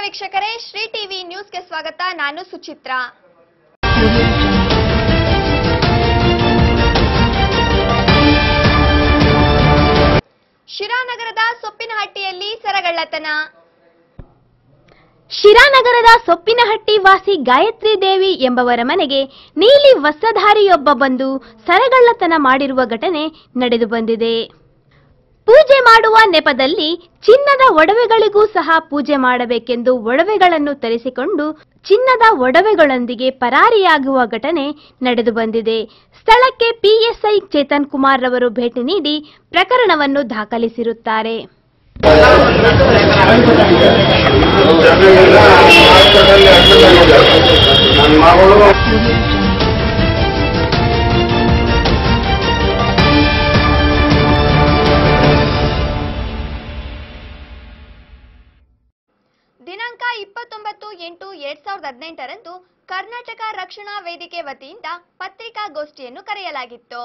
ವೀಕ್ಷಕರೇ ಶ್ರೀ ಟಿವಿ ನ್ಯೂಸ್ಗೆ ಸ್ವಾಗತ ನಾನು ಸುಚಿತ್ರಾ ಶಿರಾನಗರದ ಸೊಪ್ಪಿನಹಟ್ಟಿಯಲ್ಲಿ ಸರಗಳ್ಳತನ ಶಿರಾನಗರದ ಸೊಪ್ಪಿನಹಟ್ಟಿ ವಾಸಿ ಗಾಯತ್ರಿ ದೇವಿ ಎಂಬವರ ಮನೆಗೆ ನೀಲಿ ವಸ್ತ್ರಧಾರಿಯೊಬ್ಬ ಬಂದು ಸರಗಳ್ಳತನ ಮಾಡಿರುವ ಘಟನೆ ನಡೆದು ಬಂದಿದೆ ಪೂಜೆ ಮಾಡುವ ನೆಪದಲ್ಲಿ ಚಿನ್ನದ ಒಡವೆಗಳಿಗೂ ಸಹ ಪೂಜೆ ಮಾಡಬೇಕೆಂದು ಒಡವೆಗಳನ್ನು ತರಿಸಿಕೊಂಡು ಚಿನ್ನದ ಒಡವೆಗಳೊಂದಿಗೆ ಪರಾರಿಯಾಗುವ ಘಟನೆ ನಡೆದು ಬಂದಿದೆ ಸ್ಥಳಕ್ಕೆ ಪಿಎಸ್ಐ ಚೇತನ್ ಕುಮಾರ್ ರವರು ಭೇಟಿ ನೀಡಿ ಪ್ರಕರಣವನ್ನು ದಾಖಲಿಸಿರುತ್ತಾರೆ ನನ್ನ ಮಗಳು ದಿನಾಂಕ ಇಪ್ಪತ್ತೊಂಬತ್ತು ಎಂಟು ಎರಡ್ ಸಾವಿರದ ಹದಿನೆಂಟರಂದು ಕರ್ನಾಟಕ ರಕ್ಷಣಾ ವೇದಿಕೆ ವತಿಯಿಂದ ಪತ್ರಿಕಾಗೋಷ್ಠಿಯನ್ನು ಕರೆಯಲಾಗಿತ್ತು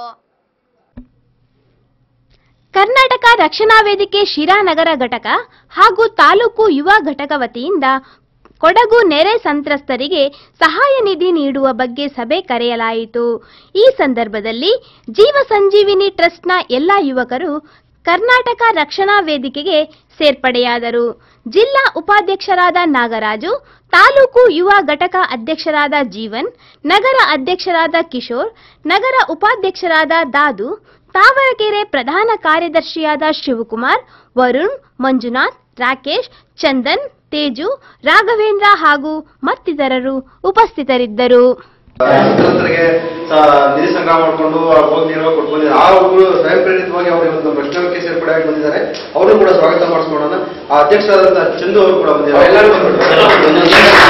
ಕರ್ನಾಟಕ ರಕ್ಷಣಾ ವೇದಿಕೆ ಶಿರಾನಗರ ಘಟಕ ಹಾಗೂ ತಾಲೂಕು ಯುವ ಘಟಕ ವತಿಯಿಂದ ಕೊಡಗು ನೆರೆ ಸಂತ್ರಸ್ತರಿಗೆ ಸಹಾಯ ನಿಧಿ ನೀಡುವ ಬಗ್ಗೆ ಸಭೆ ಕರೆಯಲಾಯಿತು ಈ ಸಂದರ್ಭದಲ್ಲಿ ಜೀವ ಸಂಜೀವಿನಿ ಟ್ರಸ್ಟ್ನ ಎಲ್ಲ ಯುವಕರು ಕರ್ನಾಟಕ ರಕ್ಷಣಾ ವೇದಿಕೆಗೆ ಸೇರ್ಪಡೆಯಾದರು ಜಿಲ್ಲಾ ಉಪಾಧ್ಯಕ್ಷರಾದ ನಾಗರಾಜು ತಾಲೂಕು ಯುವ ಘಟಕ ಅಧ್ಯಕ್ಷರಾದ ಜೀವನ್ ನಗರ ಅಧ್ಯಕ್ಷರಾದ ಕಿಶೋರ್ ನಗರ ಉಪಾಧ್ಯಕ್ಷರಾದ ದಾದು ತಾವರಕೆರೆ ಪ್ರಧಾನ ಕಾರ್ಯದರ್ಶಿಯಾದ ಶಿವಕುಮಾರ್ ವರುಣ್ ಮಂಜುನಾಥ್ ರಾಕೇಶ್ ಚಂದನ್ ತೇಜು ರಾಘವೇಂದ್ರ ಹಾಗೂ ಮತ್ತಿತರರು ಉಪಸ್ಥಿತರಿದ್ದರು ಸಂತ್ರಸ್ತರಿಗೆ ನಿಧಿ ಸಂಗ್ರಹ ಮಾಡಿಕೊಂಡು ಹೋಗಿ ನೀರು ಕೊಟ್ಕೊಂಡಿದ್ದಾರೆ ಆ ಒಬ್ಬರು ಸ್ವಯಂ ಪ್ರೇರಿತವಾಗಿ ಅವರು ಇವತ್ತು ನಮ್ಮ ರಕ್ಷಣಕ್ಕೆ ಸೇರ್ಪಡೆ ಆಗಿ ಬಂದಿದ್ದಾರೆ ಅವರು ಕೂಡ ಸ್ವಾಗತ ಮಾಡಿಸ್ಕೊಳ್ಳೋಣ ಆ ಅಧ್ಯಕ್ಷರಾದಂತಹ ಚಂದು ಅವರು ಕೂಡ ಬಂದಿದ್ದಾರೆ ಎಲ್ಲರೂ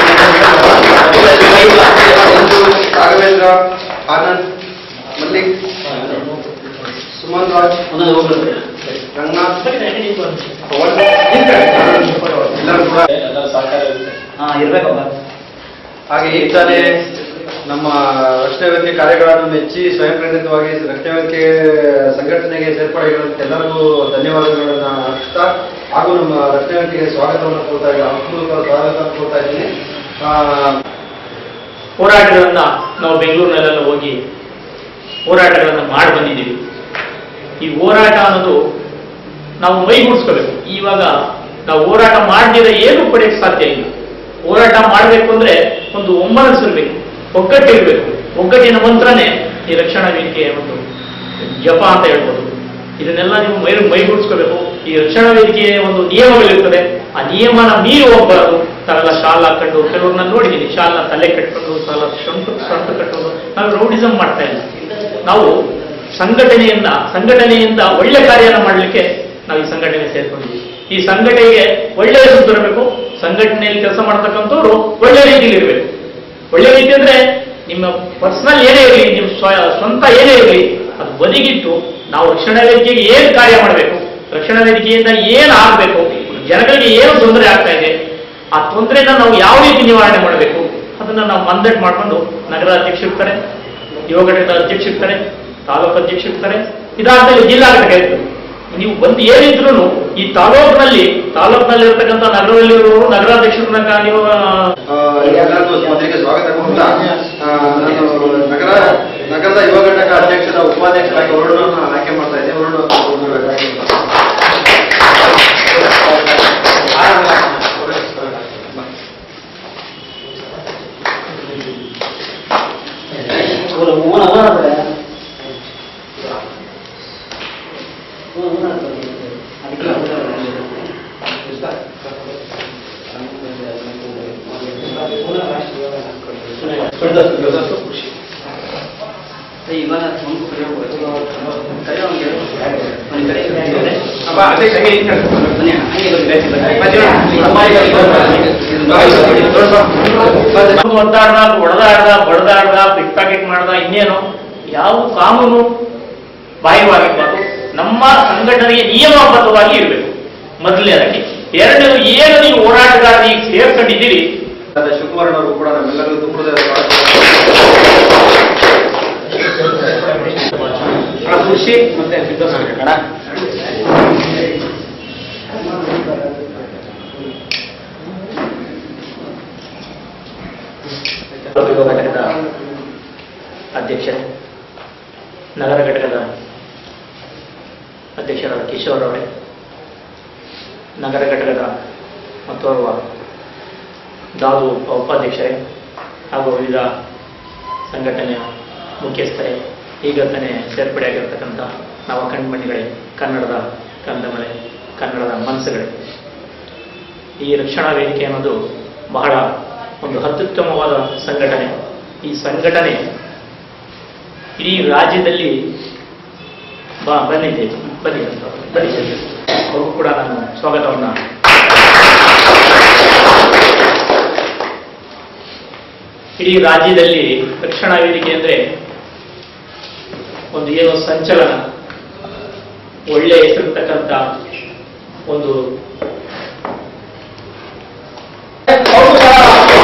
ಬಂದ್ರು. ರಾಘವೇಂದ್ರ ಆನಂದ್ ಮಲ್ಲಿಕ್ ಸುಮನ್ ರಾಜ್ ರಂಗನಾಥ್ ಪವನ್ ಎಲ್ಲರೂ ಕೂಡ ಹಾ ಇರ್ಬೇಕಪ್ಪ ಹಾಗೆ ಈ ತಾನೇ ನಮ್ಮ ರಕ್ಷಣಾ ವೇದಿಕೆ ಕಾರ್ಯಗಳನ್ನು ಮೆಚ್ಚಿ ಸ್ವಯಂ ಪ್ರೇರಿತವಾಗಿ ರಕ್ಷಣಾ ವೇದಿಕೆ ಸಂಘಟನೆಗೆ ಸೇರ್ಪಡೆಗೊಳ್ಳುವಂತೆ ಎಲ್ಲರಿಗೂ ಧನ್ಯವಾದಗಳನ್ನ ಅರ್ಪಿಸ್ತಾ ಹಾಗೂ ನಮ್ಮ ರಕ್ಷಣಾ ವೇದಿಕೆಗೆ ಸ್ವಾಗತವನ್ನು ಕೊಡ್ತಾ ಇದ್ದೀನಿ ಅಪೂರ್ವ ಸ್ವಾಗತ ಕೊಡ್ತಾ ಇದ್ದೀನಿ ಆ, ಹೋರಾಟಗಳನ್ನ ನಾವು ಬೆಂಗಳೂರಿನಲ್ಲೆಲ್ಲ ಹೋಗಿ ಹೋರಾಟಗಳನ್ನ ಮಾಡಿ ಬಂದಿದ್ದೀವಿ ಈ ಹೋರಾಟ ಅನ್ನೋದು ನಾವು ಮೈಗೂಡಿಸ್ಕೋಬೇಕು ಇವಾಗ ನಾವು ಹೋರಾಟ ಮಾಡದಿರ ಏನು ಪಡೆಯಕ್ಕೆ ಸಾಧ್ಯ ಇಲ್ಲ ಹೋರಾಟ ಮಾಡಬೇಕು ಅಂದ್ರೆ ಒಂದು ಒಮ್ಮನಸ್ಸಿರ್ಬೇಕು ಒಗ್ಗಟ್ಟಿರ್ಬೇಕು ಒಗ್ಗಟ್ಟಿನ ಮಂತ್ರನೇ ಈ ರಕ್ಷಣಾ ವೇದಿಕೆಯ ಒಂದು ಜಪ ಅಂತ ಹೇಳ್ಬೋದು ಇದನ್ನೆಲ್ಲ ನೀವು ಮೈ ಮೈಗೂಡಿಸ್ಕೋಬೇಕು ಈ ರಕ್ಷಣಾ ವೇದಿಕೆಯ ಒಂದು ನಿಯಮಗಳಿರ್ತದೆ ಆ ನಿಯಮನ ಮೀರಿ ಹೋಗ್ಬಾರದು ತಾವೆಲ್ಲ ಶಾಲ್ ಹಾಕೊಂಡು ಕೆಲವ್ರನ್ನ ನೋಡಿದ್ದೀನಿ ಶಾಲ್ನ ತಲೆ ಕಟ್ಕೊಂಡು ಸಾಲ ಸೊಂಟು ಸೊಂಟು ಕಟ್ಟೋದು ನಾವು ರೌಡಿಸಮ್ ಮಾಡ್ತಾ ಇಲ್ಲ ನಾವು ಸಂಘಟನೆಯಿಂದ ಸಂಘಟನೆಯಿಂದ ಒಳ್ಳೆ ಕಾರ್ಯನ ಮಾಡಲಿಕ್ಕೆ ನಾವು ಈ ಸಂಘಟನೆ ಸೇರ್ಕೊಂಡಿದ್ದೀವಿ ಈ ಸಂಘಟನೆಗೆ ಒಳ್ಳೆಯ ಹೆಸರು ಬರಬೇಕು ಸಂಘಟನೆಯಲ್ಲಿ ಕೆಲಸ ಮಾಡ್ತಕ್ಕಂಥವ್ರು ಒಳ್ಳೆ ರೀತಿಯಲ್ಲಿ ಇರಬೇಕು ಒಳ್ಳೆ ರೀತಿ ಅಂದ್ರೆ ನಿಮ್ಮ ಪರ್ಸನಲ್ ಏನೇ ಇರಲಿ ನಿಮ್ಮ ಸ್ವ- ಸ್ವಂತ ಏನೇ ಇರಲಿ ಅದು ಬದಿಗಿಟ್ಟು ನಾವು ರಕ್ಷಣಾ ವೇದಿಕೆಗೆ ಏನು ಕಾರ್ಯ ಮಾಡಬೇಕು ರಕ್ಷಣಾ ವೇದಿಕೆಯಿಂದ ಏನು ಆಗಬೇಕು ಜನಗಳಿಗೆ ಏನು ತೊಂದರೆ ಆಗ್ತಾ ಇದೆ ಆ ತೊಂದರೆನ ನಾವು ಯಾವ ರೀತಿ ನಿವಾರಣೆ ಮಾಡಬೇಕು ಅದನ್ನ ನಾವು ಮಂದಟ್ ಮಾಡ್ಕೊಂಡು ನಗರ ಅಧ್ಯಕ್ಷರಿರ್ತಾರೆ ಯುವ ಘಟಕದ ಅಧ್ಯಕ್ಷರಿರ್ತಾರೆ ತಾಲೂಕು ಅಧ್ಯಕ್ಷರಿರ್ತಾರೆ ಇದಾದ್ಮೇಲೆ ಜಿಲ್ಲಾ ಘಟಕ ಇರ್ತದೆ ನೀವು ಬಂದು ಏನಿದ್ರು ಈ ತಾಲೂಕಿನಲ್ಲಿ ತಾಲೂಕಿನಲ್ಲಿ ಇರ್ತಕ್ಕಂಥ ನಗರದಲ್ಲಿರುವವರು ನಗರಾಧ್ಯಕ್ಷರನ್ನ ನೀವು ಆ, ಆ, ಎಲ್ಲರಿಗೂ ಮೊದಲಿಗೆ ಸ್ವಾಗತ ಕೊಡ್ತಾ ಆ, ನಾನು ನಗರ ನಗರದ ಯುವ ಘಟಕ ಅಧ್ಯಕ್ಷರ ಉಪಾಧ್ಯಕ್ಷರಾಗಿ ವರುಣನ ಆಯ್ಕೆ ಮಾಡ್ತಾ ಇದ್ದೆ ವರುಣ ಒದ್ದಾಡ್ದ ಹೊಡೆದಾಡ್ದ ಬಡದಾಡ್ದ ಪಿಕ್ ಪ್ಯಾಕೆಟ್ ಮಾಡ್ದ ಇನ್ನೇನು ಯಾವ ಕಾನೂನು ಬಾಹ್ಯವಾಗಿರ್ಬಾರ್ದು ನಮ್ಮ ಸಂಘಟನೆಗೆ ನಿಯಮಬದ್ಧವಾಗಿ ಇರಬೇಕು ಮೊದಲನೇದಾಗಿ ಎರಡನೇದು ಏನು ನೀವು ಹೋರಾಟಗಾರರಿಗೆ ಸೇರ್ಕೊಂಡಿದ್ದೀರಿ ಶಿವಕುಮಾರ್ ಅವರು ಕೂಡ ನಮ್ಮೆಲ್ಲರಿಗೂ ತುಂಬ ಕೃಷಿ ಮತ್ತೆ ಸಿದ್ಧ ಅಧ್ಯಕ್ಷರಾದ ಕಿಶೋರ್ ಅವರೇ ನಗರ ಘಟಕದ ಮತ್ತೋರ್ವ ದಾದು ಉಪಾಧ್ಯಕ್ಷರೇ ಹಾಗೂ ವಿವಿಧ ಸಂಘಟನೆಯ ಮುಖ್ಯಸ್ಥರೇ ಈಗ ತಾನೇ ಸೇರ್ಪಡೆಯಾಗಿರ್ತಕ್ಕಂಥ ನವ ಕಣ್ಮಣಿಗಳೇ ಕನ್ನಡದ ಕಂದಮಲೆ ಕನ್ನಡದ ಮನಸ್ಸುಗಳೇ ಈ ರಕ್ಷಣಾ ವೇದಿಕೆ ಅನ್ನೋದು ಬಹಳ ಒಂದು ಅತ್ಯುತ್ತಮವಾದ ಸಂಘಟನೆ ಈ ಸಂಘಟನೆ ಇಡೀ ರಾಜ್ಯದಲ್ಲಿ ಬಾ ಬಂದಿದೆ ಬನ್ನಿ ಬನ್ನಿ ಅವರು ಕೂಡ ನಾನು ಸ್ವಾಗತವನ್ನು ಇಡೀ ರಾಜ್ಯದಲ್ಲಿ ರಕ್ಷಣಾ ವೇದಿಕೆ ಅಂದರೆ ಒಂದು ಏನೋ ಸಂಚಲನ ಒಳ್ಳೆ ಹೆಸರಿರ್ತಕ್ಕಂಥ ಒಂದು ಅವರು ಸಹ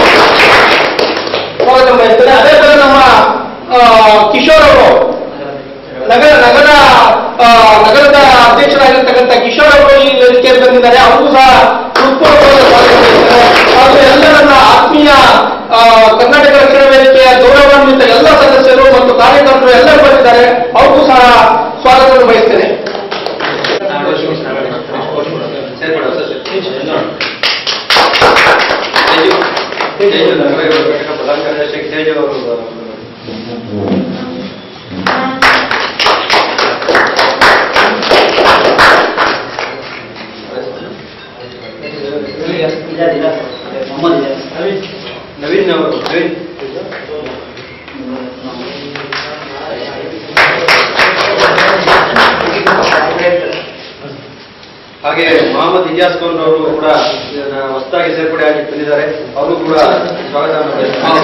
ಸ್ವಾಗತ ಬಯಸ್ತಾರೆ ಅದೇ ತರ ನಮ್ಮ ಆ, ಕಿಶೋರ್ ಅವರು ನಗರ ನಗರ ಆ, ನಗರದ ಅಧ್ಯಕ್ಷರಾಗಿರ್ತಕ್ಕಂಥ ಕಿಶೋರ್ ಅವರು ಈ ವೇದಿಕೆಯಲ್ಲಿ ಬಂದಿದ್ದಾರೆ ಅವ್ರಿಗೂ ಸಹ ಹೃತ್ಪೂರ್ವಕವಾದ ಸ್ವಾಗತ ಬಯಸ್ತಾರೆ ಹಾಗೂ ಎಲ್ಲ ನನ್ನ ಆತ್ಮೀಯ ಆ, ಕರ್ನಾಟಕ ರಕ್ಷಣಾ ವೇದಿಕೆಯ ಗೌರವಾನ್ವಿತ ಎಲ್ಲ ಸದಸ್ಯರು ಮತ್ತು ಕಾರ್ಯಕರ್ತರು ಎಲ್ಲರೂ ಬಂದಿದ್ದಾರೆ ಅವ್ರಿಗೂ ಸಹ ಸ್ವಾಗತವನ್ನು ಬಯಸ್ತೇನೆ ತೇಜು ನಗರ ಘಟಕ ಪ್ರಧಾನ ಕಾರ್ಯದರ್ಶಿ ತೇಜು ಅವರು ನವೀನ್ ಅವರು ನವೀನ್ ಹಾಗೆ ಮೊಹಮ್ಮದ್ ಇಜಾಜ್ ಖಾನ್ ಅವರು ಕೂಡ ಇದನ್ನ ಹೊಸದಾಗಿ ಸೇರ್ಪಡೆ ಆಗಿ ಬಂದಿದ್ದಾರೆ ಅವರು ಕೂಡ ಸ್ವಾಗತವನ್ನು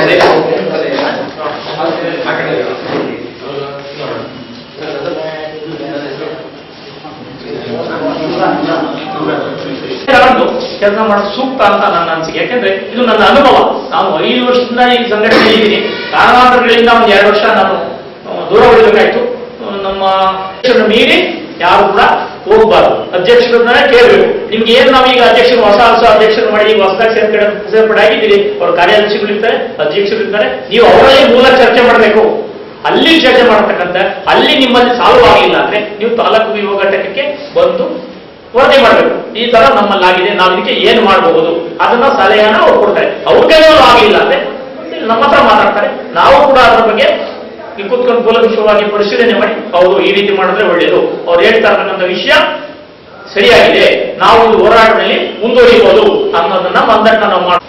ತಗೊಂಡು ಕೆಲಸ ಮಾಡೋದು ಸೂಕ್ತ ಅಂತ ನನ್ನ ಅನಿಸಿಕೆ ಯಾಕೆಂದ್ರೆ ಇದು ನನ್ನ ಅನುಭವ ನಾನು ಐದು ವರ್ಷದಿಂದ ಈ ಸಂಘಟನೆ ಇದ್ದೀನಿ ಕಾರಣಾಂತರಗಳಿಂದ ಒಂದು ಎರಡು ವರ್ಷ ನಾನು ಆ, ದೂರ ಉಳಿಬೇಕಾಯ್ತು ಆ, ನಮ್ಮ ಅಧ್ಯಕ್ಷರನ್ನ ಮೀರಿ ಯಾರು ಕೂಡ ಹೋಗಬಾರ್ದು ಅಧ್ಯಕ್ಷರನ್ನೇ ಕೇಳಬೇಕು ನಿಮ್ಗೆ ಏನ್ ನಾವೀಗ ಅಧ್ಯಕ್ಷರು ಹೊಸ ಹೊಸ ಅಧ್ಯಕ್ಷರು ಮಾಡಿ ಈಗ ಹೊಸದಾಗಿ ಸೇರ್ಪಡೆ ಸೇರ್ಪಡೆ ಆಗಿದ್ದೀರಿ ಅವ್ರ ಕಾರ್ಯದರ್ಶಿಗಳು ಇರ್ತಾರೆ ಅಧ್ಯಕ್ಷರು ಇರ್ತಾರೆ ನೀವು ಅವರಲ್ಲಿ ಮೂಲ ಚರ್ಚೆ ಮಾಡಬೇಕು ಅಲ್ಲಿ ಚರ್ಚೆ ಮಾಡತಕ್ಕಂಥ ಅಲ್ಲಿ ನಿಮ್ಮಲ್ಲಿ ಸಾಲ್ವ್ ಆಗಿಲ್ಲ ಅಂದ್ರೆ ನೀವು ತಾಲೂಕು ವಿಭಾಗ ಘಟಕಕ್ಕೆ ಬಂದು ವರದಿ ಮಾಡಬೇಕು ಈ ತರ ನಮ್ಮಲ್ಲಾಗಿದೆ ನಾವು ಇದಕ್ಕೆ ಏನು ಮಾಡಬಹುದು ಅದನ್ನ ಸಲಹೆಯನ್ನ ಅವ್ರು ಕೊಡ್ತಾರೆ ಅವ್ರಿಗೇನೋ ಆಗಿಲ್ಲ ಅಂದ್ರೆ ನಮ್ಮ ಹತ್ರ ಮಾತಾಡ್ತಾರೆ ನಾವು ಕೂಡ ಅದ್ರ ಬಗ್ಗೆ ಈ ಕೂತ್ಕೊಂಡು ಕೂಲಂಕುಷವಾಗಿ ಪರಿಶೀಲನೆ ಮಾಡಿ ಹೌದು ಈ ರೀತಿ ಮಾಡಿದ್ರೆ ಒಳ್ಳೆಯದು ಅವ್ರು ಹೇಳ್ತಾ ಇರ್ತಕ್ಕಂಥ ವಿಷಯ ಸರಿಯಾಗಿದೆ ನಾವು ಈ ಹೋರಾಟದಲ್ಲಿ ಮುಂದುವರಿಬಹುದು ಅನ್ನೋದನ್ನ ಮಂದಟ್ಟ ನಾವು ಮಾಡ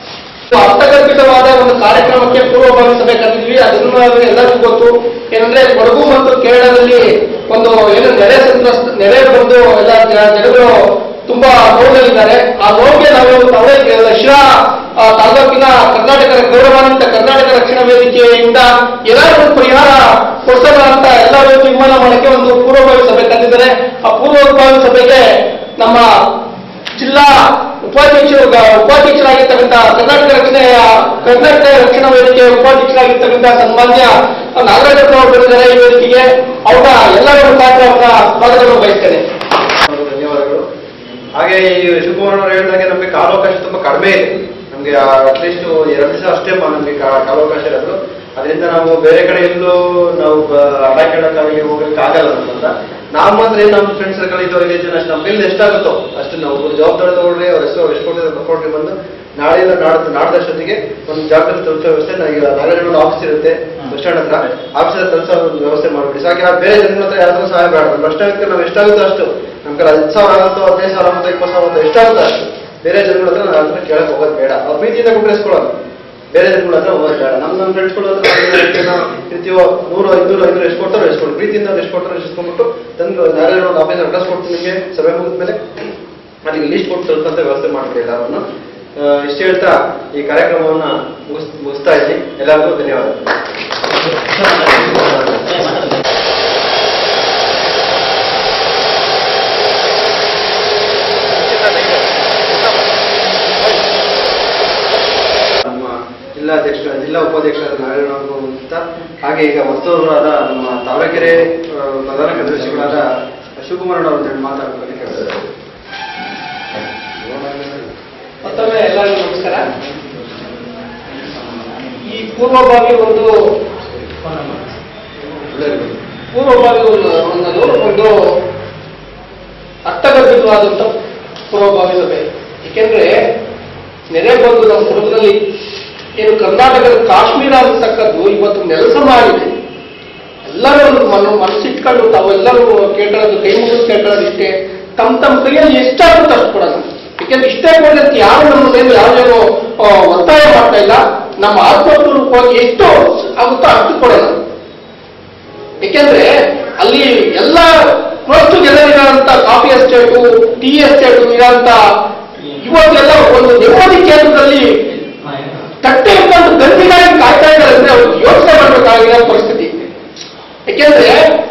ಅರ್ಥಗರ್ಭಿತವಾದ ಒಂದು ಕಾರ್ಯಕ್ರಮಕ್ಕೆ ಪೂರ್ವಭಾವಿ ಸಭೆ ಕರೆದಿದ್ವಿ ಅದನ್ನು ಎಲ್ಲರಿಗೂ ಗೊತ್ತು ಏನಂದ್ರೆ ಕೊಡಗು ಮತ್ತು ಕೇರಳದಲ್ಲಿ ಒಂದು ಏನು ನೆರೆ ಸಂತ್ರಸ್ತ ನೆರೆ ಬಂದು ಎಲ್ಲ ಜ- ಜನಗಳು ತುಂಬಾ ನೋವಲ್ಲಿದ್ದಾರೆ ಆ ನೋವಿಗೆ ನಾವು ಅವರೇ ಶಿರಾ ಆ, ತಾಲೂಕಿನ ಕರ್ನಾಟಕ ಗೌರವಾನ್ವಿತ ಕರ್ನಾಟಕ ರಕ್ಷಣಾ ವೇದಿಕೆಯಿಂದ ಏನಾದರೂ ಒಂದು ಪರಿಹಾರ ಕೊಡ್ಸೋಣ ಅಂತ ಎಲ್ಲರೂ ತೀರ್ಮಾನ ಮಾಡಕ್ಕೆ ಒಂದು ಪೂರ್ವಭಾವಿ ಸಭೆ ಕರೆದಿದ್ದಾರೆ ಆ ಪೂರ್ವಭಾವಿ ಸಭೆಗೆ ನಮ್ಮ ಜಿಲ್ಲಾ ಉಪಾಧ್ಯಕ್ಷರು ಉಪಾಧ್ಯಕ್ಷರಾಗಿರ್ತಕ್ಕಂಥ ಕರ್ನಾಟಕ ರಕ್ಷಣೆಯ ಕರ್ನಾಟಕ ರಕ್ಷಣಾ ವೇದಿಕೆ ಉಪಾಧ್ಯಕ್ಷರಾಗಿರ್ತಕ್ಕಂಥ ಸನ್ಮಾನ್ಯ ನಾಗರಾಜ್ ಅವರು ಬಂದಿದ್ದಾರೆ ಈ ವೇದಿಕೆಗೆ ಅವರ ಎಲ್ಲರ ಮುಖಾಂತರ ಅವರ ಸ್ವಾಗತವನ್ನು ಬಯಸ್ತೇನೆ ಅವರು ಧನ್ಯವಾದಗಳು ಹಾಗೆ ಈ ಶಿವಕುಮಾರ್ ಅವರು ಹೇಳಿದಾಗೆ ನಮಗೆ ಕಾಲಾವಕಾಶ ತುಂಬಾ ಕಡಿಮೆ ಇದೆ ನಮಗೆ ಅಟ್ಲೀಸ್ಟ್ ಎರಡು ದಿವಸ ಅಷ್ಟೇ ಮ- ನಮಗೆ ಕಾ- ಕಾಲಾವಕಾಶ ಇರೋದು ಅದರಿಂದ ನಾವು ಬೇರೆ ಕಡೆ ಎಲ್ಲೂ ನಾವು ಹಡ ಕೇಳಕ್ಕಾಗಲಿ ಹೋಗಲಿಕ್ಕೆ ಆಗಲ್ಲ ನಮ್ಮ ಹತ್ರ ನಾವು ಮಾತ್ರ ಏನು ನಮ್ಮ ಫ್ರೆಂಡ್ಸ್ ಸರ್ಕಲ್ ಇದ್ದವರಿಗೆ ಜನ ಅಷ್ಟು ನಮ್ಮ ಕೈಲಿ ಎಷ್ಟಾಗುತ್ತೋ ಅಷ್ಟು ನಾವು ಒಂದು ಜವಾಬ್ದಾರಿ ತಗೊಳ್ರಿ ಅವ್ರ ಹೆಸರು ಎಷ್ಟು ಕೊಟ್ಟಿದ್ದಾರೆ ಬರ್ಕೊಡ್ರಿ ಬಂದು ನಾಳೆಯಿಂದ ನಾಡ್ದು ನಾಡ್ದಷ್ಟೊತ್ತಿಗೆ ಒಂದು ಜಾಗೃತಿ ತಲುಪಿಸೋ ವ್ಯವಸ್ಥೆ ನನಗೆ ನಾಗರಾಜ್ ಆಫೀಸ್ ಇರುತ್ತೆ ಬಸ್ ಸ್ಟ್ಯಾಂಡ್ ಹತ್ರ ಆಫೀಸ್ ಹತ್ರ ತಲುಪಿಸೋ ಒಂದು ವ್ಯವಸ್ಥೆ ಮಾಡ್ಬಿಡಿ ಸಾಕು ಯಾರು ಬೇರೆ ಜನಗಳ ಹತ್ರ ಯಾರಿಗೂ ಸಹಾಯ ಬೇಡ ಬಸ್ ಸ್ಟ್ಯಾಂಡ್ಗೆ ನಾವು ಎಷ್ಟಾಗುತ್ತೋ ಅಷ್ಟು ನಮ್ಮ ಕಡೆ ಹತ್ತು ಸಾವಿರ ಆಗುತ್ತೋ ಹದಿನೈದು ಸಾವಿರ ಆಗುತ್ತೋ ಇಪ್ಪತ್ತು ಸಾವಿರ ಆಗುತ್ತೋ ಎಷ್ಟಾಗುತ್ತೋ ಅಷ್ಟು ಬೇರೆ ಜನಗಳ ಹತ್ರ ನಾವು ಅದನ್ನ ಕೇಳಕ್ ಹೋಗೋದು ಬೇಡ ಅವ್ರ ಪ್ರೀತಿಯಿಂದ ಕೊಟ್ಟಿಸ್ಕೊಳ್ಳೋದು ಬೇರೆ ಜನಗಳ ಹತ್ರ ಹೋಗೋದು ಬೇಡ ನಮ್ಮ ನಮ್ಮ ಫ್ರೆಂಡ್ಸ್ಗಳ ಹತ್ರ ಇರ್ತೀವೋ ನೂರು ಐನೂರು ಐನೂರು ಎಷ್ಟು ಕೊಡ್ತಾರೋ ಎಷ್ಟು ಕೊಡಿ ಪ್ರೀತಿಯಿಂದ ಅವ್ರು ಎಷ್ಟು ಕೊಡ್ತಾರೋ ಎಷ್ಟು ಇಸ್ಕೊಂಡ್ಬಿಟ್ಟು ತಂದು ನಾಳೆ ಒಂದು ಆಫೀಸ್ ಅಡ್ರೆಸ್ ಕೊಡ್ತೀನಿ ನಿಮಗೆ ಸಭೆ ಮುಗಿದ್ಮೇಲೆ ಅಲ್ಲಿಗೆ ಲೀಸ್ಟ್ ಕೊಟ್ಟು ತಲುಪಂತ ವ್ಯವಸ್ಥೆ ಮಾಡ್ಬಿಡಿ ಎಲ್ಲರನ್ನು ಆ, ಇಷ್ಟು ಹೇಳ್ತಾ ಈ ಕಾರ್ಯಕ್ರಮವನ್ನ ಮುಗಿಸ್ ಮುಗಿಸ್ತಾ ಇದ್ದೀನಿ ಎಲ್ಲರಿಗೂ ಧನ್ಯವಾದ ನಮ್ಮ ಜಿಲ್ಲಾಧ್ಯಕ್ಷ ಜಿಲ್ಲಾ ಉಪಾಧ್ಯಕ್ಷರಾದ ನಾರಾಯಣ ಅವರು ಅಂತ ಹಾಗೆ ಈಗ ವಸ್ತುವರಾದ ನಮ್ಮ ತಾವರೆಕೆರೆ ಆ, ಪ್ರಧಾನ ಕಾರ್ಯದರ್ಶಿಗಳಾದ ಶಿವಕುಮಾರ್ ಅವರು ಅಂತ ಮಾತಾಡೋದಕ್ಕೆ ಕೇಳಿದ್ದಾರೆ ಮತ್ತೊಮ್ಮೆ ಎಲ್ಲರಿಗೂ ನಮಸ್ಕಾರ ಈ ಪೂರ್ವಭಾವಿ ಒಂದು ಪೂರ್ವಭಾವಿ ಒಂದು ಅನ್ನೋದು ಒಂದು ವಿಧವಾದಂತ ಪೂರ್ವಭಾವಿ ಸಭೆ ಏಕೆಂದ್ರೆ ನೆರೆ ಬಂದು ನಮ್ಮ ಕುಟುಂಬದಲ್ಲಿ ಏನು ಕರ್ನಾಟಕದ ಕಾಶ್ಮೀರ ಅಂತಕ್ಕದ್ದು ಇವತ್ತು ನೆಲಸ ಮಾಡಿದೆ ಎಲ್ಲರೂ ಒಂದು ಮನ ಮನಸ್ಸಿಟ್ಕೊಂಡು ತಾವೆಲ್ಲರೂ ಕೇಳಿರೋದು ಕೈ ಮುಗಿದು ಕೇಳಿರೋದು ಇಷ್ಟೇ ತಮ್ಮ ತಮ್ಮ ಕೈಯಲ್ಲಿ ಎಷ್ಟಾಗುತ್ತೆ ಅಷ್ಟು ಕೊಡೋಣ ಯಾಕೆಂದ್ರೆ ಇಷ್ಟೇ ಕೊಡಲಿ ಅಂತ ಯಾರು ನಮ್ಮ ಮೇಲೆ ಯಾವ್ದೇನೋ ಆ, ಒತ್ತಾಯ ಮಾಡ್ತಾ ಇಲ್ಲ ನಮ್ಮ ಆತ್ಮಪೂರ್ವಕವಾಗಿ ಎಷ್ಟು ಆಗುತ್ತೋ ಅಷ್ಟು ಕೊಡೋಣ ಏಕೆಂದ್ರೆ ಅಲ್ಲಿ ಎಲ್ಲ ಕ್ಲೋಸ್ ಗೆಲ್ಲರಿರೋಂಥ ಕಾಫಿ ಎಸ್ಟೇಟು ಟೀ ಎಸ್ಟೇಟು ಇರೋಂಥ ಇವತ್ತೆಲ್ಲ ಒಂದು ನೆಮ್ಮದಿ ಕೇಂದ್ರದಲ್ಲಿ ತಟ್ಟೆ ಇಟ್ಕೊಂಡು ಗಂಟಿಗಾಗಿ ಕಾಯ್ತಾ ಇದ್ದಾರೆ ಅಂದ್ರೆ ಅವ್ರು ಯೋಚನೆ ಮಾಡಬೇಕಾಗಿರೋ ಪರಿಸ್ಥಿತಿ ಯಾಕೆಂದ್ರೆ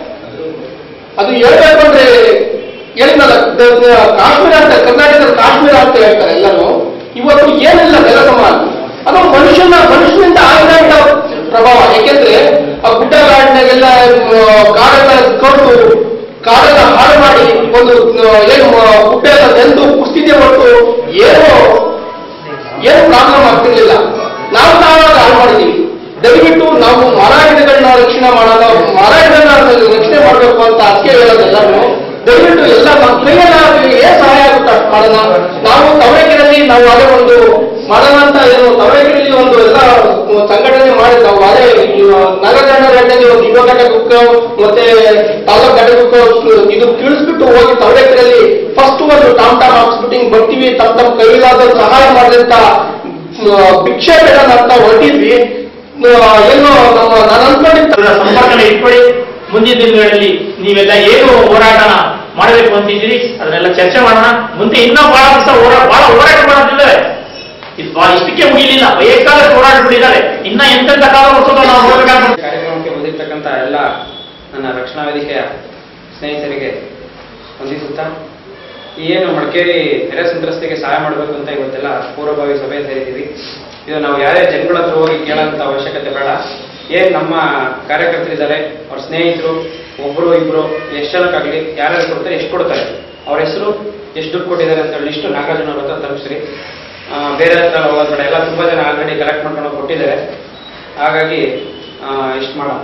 ಅದು ಹೇಳ್ಬೇಕು ಅಂದ್ರೆ ಹೇಳಿದ್ನಲ್ಲ ದ- ದ- ಕಾಶ್ಮೀರ ಅಂತ ಕರ್ನಾಟಕದ ಕಾಶ್ಮೀರ ಅಂತ ಹೇಳ್ತಾರೆ ಎಲ್ಲರೂ ಇವತ್ತು ಏನಿಲ್ಲ ನೆಲ ಸಮಾನ ಅದು ಮನುಷ್ಯನ ಮನುಷ್ಯನಿಂದ ಆಗಿರೋ ಪ್ರಭಾವ ಯಾಕೆಂದ್ರೆ ಆ ಗುಡ್ಡಗಾಡಿನಾಗೆಲ್ಲ ಕಾಡೆಲ್ಲ ಕಡ್ದು ಕಾಡೆಲ್ಲ ಹಾಳು ಮಾಡಿ ಒಂದು ಆ, ಏನು ಆ, ಗುಡ್ಡ ಎಲ್ಲ ನೆಂದು ಕುಸಿದೆ ಹೊರತು ಏನೋ ಏನು ಪ್ರಾಬ್ಲಮ್ ಆಗ್ತಿರ್ಲಿಲ್ಲ ನಾವು ನಾವಾಗ ಹಾಳು ಮಾಡಿದೀವಿ ದಯವಿಟ್ಟು ನಾವು ಮರ ಗಿಡಗಳನ್ನ ರಕ್ಷಣೆ ಮಾಡೋಣ ಮರ ಗಿಡಗಳನ್ನ ರಕ್ಷಣೆ ಮಾಡಬೇಕು ಅಂತ ಅದಕ್ಕೆ ಹೇಳೋದೆಲ್ಲರೂ ದಯವಿಟ್ಟು ಎಲ್ಲ ನಮ್ಮ ಕೈಯಲ್ಲಿ ಏನ್ ಸಹಾಯ ಆಗುತ್ತೆ ಅಷ್ಟು ಮಾಡೋಣ ನಾವು ತವರೆಗಿರಲ್ಲಿ ನಾವು ಅದೇ ಒಂದು ಮಾಡೋಣ ಅಂತ ಏನು ತವರೆಗಿರಲ್ಲಿ ಒಂದು ಎಲ್ಲ ಸಂಘಟನೆ ಮಾಡಿ ನಾವು ಅದೇ ನಗರ ಗಂಟೆಗೆ ಒಂದು ಯುವ ಘಟಕಕ್ಕೆ ಮತ್ತೆ ತಾಲೂಕು ಘಟಕಕ್ಕೆ ಇದು ಕೀಳಿಸ್ಬಿಟ್ಟು ಹೋಗಿ ತವರೆಗಿರಲ್ಲಿ ಫಸ್ಟ್ ಒಂದು ಟಾಮ್ ಟಾಮ್ ಹಾಕ್ಸ್ಬಿಟ್ಟು ಹಿಂಗ್ ಬರ್ತೀವಿ ತಮ್ಮ ತಮ್ಮ ಕೈಲಾದ ಸಹಾಯ ಮಾಡಿದಂತ ಭಿಕ್ಷೆ ಬೇಡ ಅಂತ ಹೊರಟಿದ್ವಿ ಆ, ಏನು ನಮ್ಮ ನಾನು ಅನ್ಕೊಂಡಿದ್ದ ಅದರ ಸಂಪರ್ಕನ ಇಟ್ಕೊಳ್ಳಿ ಮುಂದಿನ ದಿನಗಳಲ್ಲಿ ನೀವೆಲ್ಲ ಏನು ಹೋರಾಟನ ಮಾಡಬೇಕು ಅಂತಿದ್ದೀರಿ ಅದನ್ನೆಲ್ಲ ಚರ್ಚೆ ಮಾಡೋಣ ಮುಂದೆ ಇನ್ನೂ ಬಹಳ ದಿವಸ ಹೋರಾಟ ಬಹಳ ಹೋರಾಟ ಮಾಡೋದಿದ್ದಾರೆ ಇದು ಬಹಳ ಇಷ್ಟಕ್ಕೆ ಮುಗಿಲಿಲ್ಲ ಬೇಕಾದ ಹೋರಾಟ ಬಿಟ್ಟಿದ್ದಾರೆ ಇನ್ನ ಎಂತೆಂತ ಕಾಲ ವರ್ಷದ ನಾವು ಹೋಗ್ಬೇಕಾಗ್ತದೆ ಕಾರ್ಯಕ್ರಮಕ್ಕೆ ಬಂದಿರತಕ್ಕಂಥ ಎಲ್ಲ ನನ್ನ ರಕ್ಷಣಾ ವೇದಿಕೆಯ ಸ್ನೇಹಿತರಿಗೆ ವಂದಿಸುತ್ತಾ ಈ ಏನು ಮಡಿಕೇರಿ ನೆರೆ ಸಂತ್ರಸ್ತೆಗೆ ಸಹಾಯ ಮಾಡಬೇಕು ಅಂತ ಇವತ್ತೆಲ್ಲ ಪೂರ್ವಭಾವಿ ಸಭೆ ಸೇರಿದ್ದೀವಿ ಇದು ನಾವು ಯಾರೇ ಜನಗಳ ಹತ್ರ ಹೋಗಿ ಕೇಳೋಂಥ ಅವಶ್ಯಕತೆ ಬೇಡ ಏನ್ ನಮ್ಮ ಕಾರ್ಯಕರ್ತರಿದ್ದಾರೆ ಅವ್ರ ಸ್ನೇಹಿತರು ಒಬ್ಬರು ಇಬ್ರು ಎಷ್ಟು ಜನಕ್ಕಾಗಲಿ ಯಾರ್ಯಾರು ಕೊಡ್ತಾರೆ ಎಷ್ಟು ಕೊಡ್ತಾರೆ ಅವ್ರ ಹೆಸರು ಎಷ್ಟು ದುಡ್ಡು ಕೊಟ್ಟಿದ್ದಾರೆ ಅಂತ ಹೇಳಿ ಲಿಸ್ಟು ನಾಗಾರ್ಜುನ ಅವ್ರ ಹತ್ರ ತಲುಪಿಸ್ರಿ ಆ, ಬೇರೆ ಹತ್ರ ಹೋಗೋದು ಬೇಡ ಎಲ್ಲ ತುಂಬ ಜನ ಆಲ್ರೆಡಿ ಕಲೆಕ್ಟ್ ಮಾಡ್ಕೊಂಡು ಹೋಗಿ ಕೊಟ್ಟಿದ್ದಾರೆ ಹಾಗಾಗಿ ಇಷ್ಟು ಮಾಡೋಣ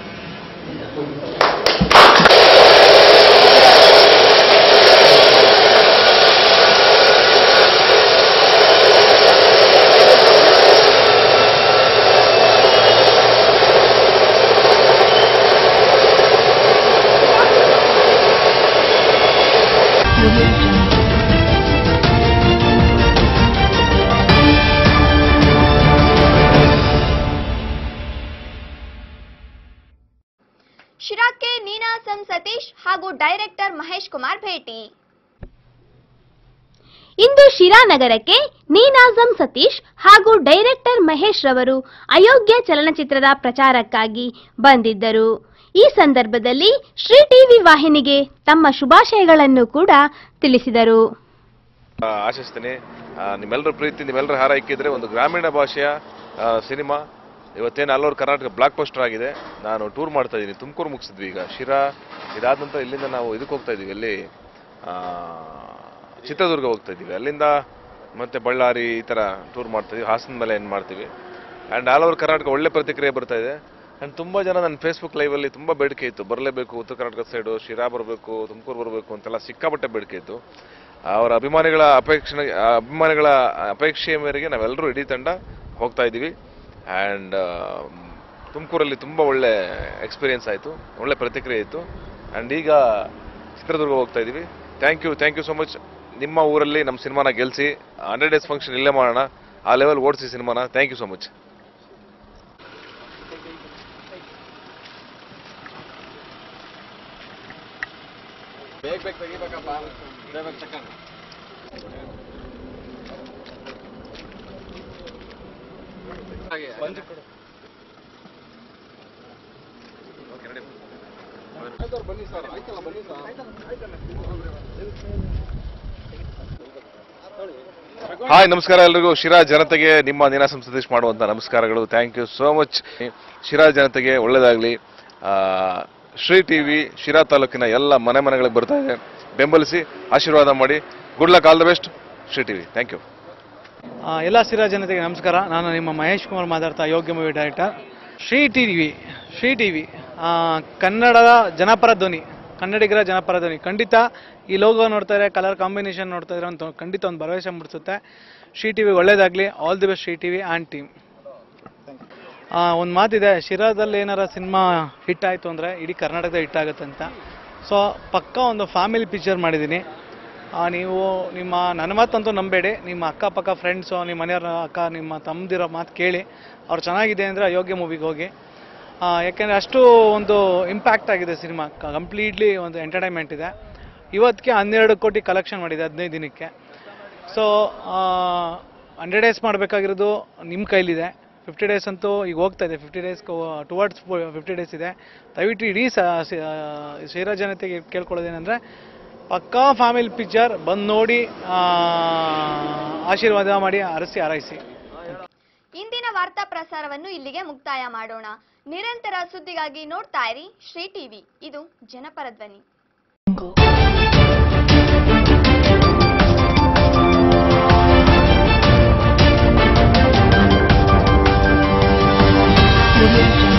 ಶಿರಾಕ್ಕೆ ನೀನಾಸಂ ಸತೀಶ್ ಹಾಗೂ ಡೈರೆಕ್ಟರ್ ಮಹೇಶ್ ಕುಮಾರ್ ಭೇಟಿ ಇಂದು ಶಿರಾನಗರಕ್ಕೆ ನೀನಾಜಂ ಸತೀಶ್ ಹಾಗೂ ಡೈರೆಕ್ಟರ್ ಮಹೇಶ್ ರವರು ಅಯೋಗ್ಯ ಚಲನಚಿತ್ರದ ಪ್ರಚಾರಕ್ಕಾಗಿ ಬಂದಿದ್ದರು ಈ ಸಂದರ್ಭದಲ್ಲಿ ಶ್ರೀ ಟಿವಿ ವಾಹಿನಿಗೆ ತಮ್ಮ ಶುಭಾಶಯಗಳನ್ನು ಕೂಡ ತಿಳಿಸಿದರು ಆ, ಆಶಿಸ್ತೀನಿ ಆ, ನಿಮ್ಮೆಲ್ಲರ ಪ್ರೀತಿ ನಿಮ್ಮೆಲ್ಲರ ಹಾರೈಕೆ ಇದ್ರೆ ಒಂದು ಗ್ರಾಮೀಣ ಭಾಷೆಯ ಆ, ಸಿನಿಮಾ ಇವತ್ತೇನು ಅಲ್ಲೋರ್ ಕರ್ನಾಟಕ ಬ್ಲಾಕ್ ಬಸ್ಟರ್ ಆಗಿದೆ ನಾನು ಟೂರ್ ಮಾಡ್ತಾ ಇದ್ದೀನಿ ತುಮಕೂರು ಮುಗಿಸಿದ್ವಿ ಈಗ ಶಿರಾ ಇದಾದ ನಂತರ ಇಲ್ಲಿಂದ ನಾವು ಇದಕ್ಕೆ ಹೋಗ್ತಾ ಇದ್ದೀವಿ ಎಲ್ಲಿ ಆ, ಚಿತ್ರದುರ್ಗ ಹೋಗ್ತಾ ಇದ್ದೀವಿ ಅಲ್ಲಿಂದ ಮತ್ತೆ ಬಳ್ಳಾರಿ ಈ ಥರ ಟೂರ್ ಮಾಡ್ತಾ ಇದೀವಿ ಹಾಸನ ಮೇಲೆ ಏನು ಮಾಡ್ತೀವಿ ಆ್ಯಂಡ್ ಆಲ್ ಓವರ್ ಕರ್ನಾಟಕ ಒಳ್ಳೆ ಪ್ರತಿಕ್ರಿಯೆ ಬರ್ತಾ ಇದೆ ಆ್ಯಂಡ್ ತುಂಬ ಜನ ನನ್ನ ಫೇಸ್ಬುಕ್ ಲೈವಲ್ಲಿ ತುಂಬ ಬೇಡಿಕೆ ಇತ್ತು ಬರಲೇಬೇಕು ಉತ್ತರ ಕರ್ನಾಟಕ ಸೈಡು ಶಿರಾ ಬರಬೇಕು ತುಮಕೂರು ಬರಬೇಕು ಅಂತೆಲ್ಲ ಸಿಕ್ಕಾಪಟ್ಟೆ ಬೇಡಿಕೆ ಇತ್ತು ಅವರ ಅಭಿಮಾನಿಗಳ ಅಪೇಕ್ಷೆ ಅಭಿಮಾನಿಗಳ ಅಪೇಕ್ಷೆಯ ಮೇರೆಗೆ ನಾವೆಲ್ಲರೂ ಇಡೀ ತಂಡ ಹೋಗ್ತಾ ಇದ್ದೀವಿ ಆ್ಯಂಡ್ ತುಮಕೂರಲ್ಲಿ ತುಂಬ ಒಳ್ಳೆ ಎಕ್ಸ್ಪೀರಿಯನ್ಸ್ ಆಯಿತು ಒಳ್ಳೆ ಪ್ರತಿಕ್ರಿಯೆ ಇತ್ತು ಆ್ಯಂಡ್ ಈಗ ಚಿತ್ರದುರ್ಗ ಹೋಗ್ತಾ ಇದ್ದೀವಿ thank you thank you so much ನಿಮ್ಮ ಊರಲ್ಲಿ ನಮ್ಮ ಸಿನಿಮಾನ ಗೆಲ್ಲಿಸಿ ಹಂಡ್ರೆಡ್ ಡೇಸ್ ಫಂಕ್ಷನ್ ಇಲ್ಲೇ ಮಾಡೋಣ ಆ ಲೆವೆಲ್ ಓಡಿಸಿ ಸಿನಿಮಾನ thank you so much hi ನಮಸ್ಕಾರ ಎಲ್ರಿಗೂ ಶಿರಾ ಜನತೆಗೆ ನಿಮ್ಮ ನೀನಾಸಂ ಸತೀಶ್ ಮಾಡುವಂತ ನಮಸ್ಕಾರಗಳು thank you so much Sira ಜನತೆಗೆ ಒಳ್ಳೇದಾಗ್ಲಿ ಆ, ಶ್ರೀ ಟಿವಿ ಶಿರಾ ತಾಲೂಕಿನ ಎಲ್ಲ ಮನೆ ಮನೆಗಳಿಗೆ ಬರ್ತಾ ಇದೆ ಬೆಂಬಲಿಸಿ ಆಶೀರ್ವಾದ ಮಾಡಿ good luck all the best Sri TV thank you ಆ, ಎಲ್ಲ ಸಿರಾ ಜನತೆಗೆ ನಮಸ್ಕಾರ ನಾನು ನಿಮ್ಮ ಮಹೇಶ್ ಕುಮಾರ್ ಮಾತಾಡ್ತಾ Yogya movie director Sri T V Sri T V ಕನ್ನಡದ ಜನಪರ ಧ್ವನಿ ಕನ್ನಡಿಗರ ಜನಪರ ಧ್ವನಿ ಖಂಡಿತ ಈ ಲೋಗೋ ನೋಡ್ತಾರೆ ಕಲರ್ ಕಾಂಬಿನೇಷನ್ ನೋಡ್ತಾ ಇದ್ರೆ ಒಂದು ಖಂಡಿತ ಒಂದು ಭರವಸೆ ಮೂಡಿಸುತ್ತೆ ಶ್ರೀ ಟಿ ವಿ ಒಳ್ಳೇದಾಗಲಿ all the best Sri T V and team ಒಂದು ಮಾತಿದೆ ಶಿರಾದಲ್ಲಿ ಏನಾರ ಸಿನಿಮಾ ಹಿಟ್ ಆಯಿತು ಅಂದರೆ ಇಡೀ ಕರ್ನಾಟಕದ ಹಿಟ್ ಆಗುತ್ತೆ ಅಂತ ಸೊ ಪಕ್ಕ ಒಂದು ಫ್ಯಾಮಿಲಿ ಪಿಕ್ಚರ್ ಮಾಡಿದ್ದೀನಿ ಆ, ನೀವು ನಿಮ್ಮ ನನ್ನ ಮಾತಂತೂ ನಂಬೇಡಿ ನಿಮ್ಮ ಅಕ್ಕಪಕ್ಕ ಫ್ರೆಂಡ್ಸು ನಿಮ್ಮ ಮನೆಯವರ ಅಕ್ಕ ನಿಮ್ಮ ತಮ್ಮದಿರೋ ಮಾತು ಕೇಳಿ ಅವ್ರು ಚೆನ್ನಾಗಿದೆ ಅಂದರೆ ಅಯೋಗ್ಯ ಮೂವಿಗೆ ಹೋಗಿ ಆ, ಯಾಕೆಂದರೆ ಅಷ್ಟು ಒಂದು ಇಂಪ್ಯಾಕ್ಟ್ ಆಗಿದೆ ಸಿನಿಮಾ ಕಂಪ್ಲೀಟ್ಲಿ ಒಂದು ಎಂಟರ್ಟೈನ್ಮೆಂಟ್ ಇದೆ ಇವತ್ತಿಗೆ ಹನ್ನೆರಡು ಕೋಟಿ ಕಲೆಕ್ಷನ್ ಮಾಡಿದೆ ಹದಿನೈದು ದಿನಕ್ಕೆ ಸೊ ಹಂಡ್ರೆಡ್ ಡೇಸ್ ಮಾಡಬೇಕಾಗಿರೋದು ನಿಮ್ಮ ಕೈಲಿದೆ ಫಿಫ್ಟಿ ಡೇಸ್ ಅಂತೂ ಈಗ ಹೋಗ್ತಾ ಇದೆ fifty days towards fifty days ಇದೆ ದಯವಿಟ್ಟು ಇಡೀ ಸ ಶ್ರೀರಾ ಜನತೆಗೆ ಕೇಳ್ಕೊಳ್ಳೋದೇನೆಂದರೆ ಪಕ್ಕಾ ಫ್ಯಾಮಿಲಿ ಪಿಕ್ಚರ್ ಬಂದು ನೋಡಿ ಆ, ಆಶೀರ್ವಾದ ಮಾಡಿ ಅರಸಿ ಹಾರೈಸಿ ಇಂದಿನ ವಾರ್ತಾ ಪ್ರಸಾರವನ್ನು ಇಲ್ಲಿಗೆ ಮುಕ್ತಾಯ ಮಾಡೋಣ ನಿರಂತರ ಸುದ್ದಿಗಾಗಿ ನೋಡ್ತಾ ಇರಿ ಶ್ರೀ ಟಿವಿ ಇದು ಜನಪರ ಧ್ವನಿ Audio Jungle.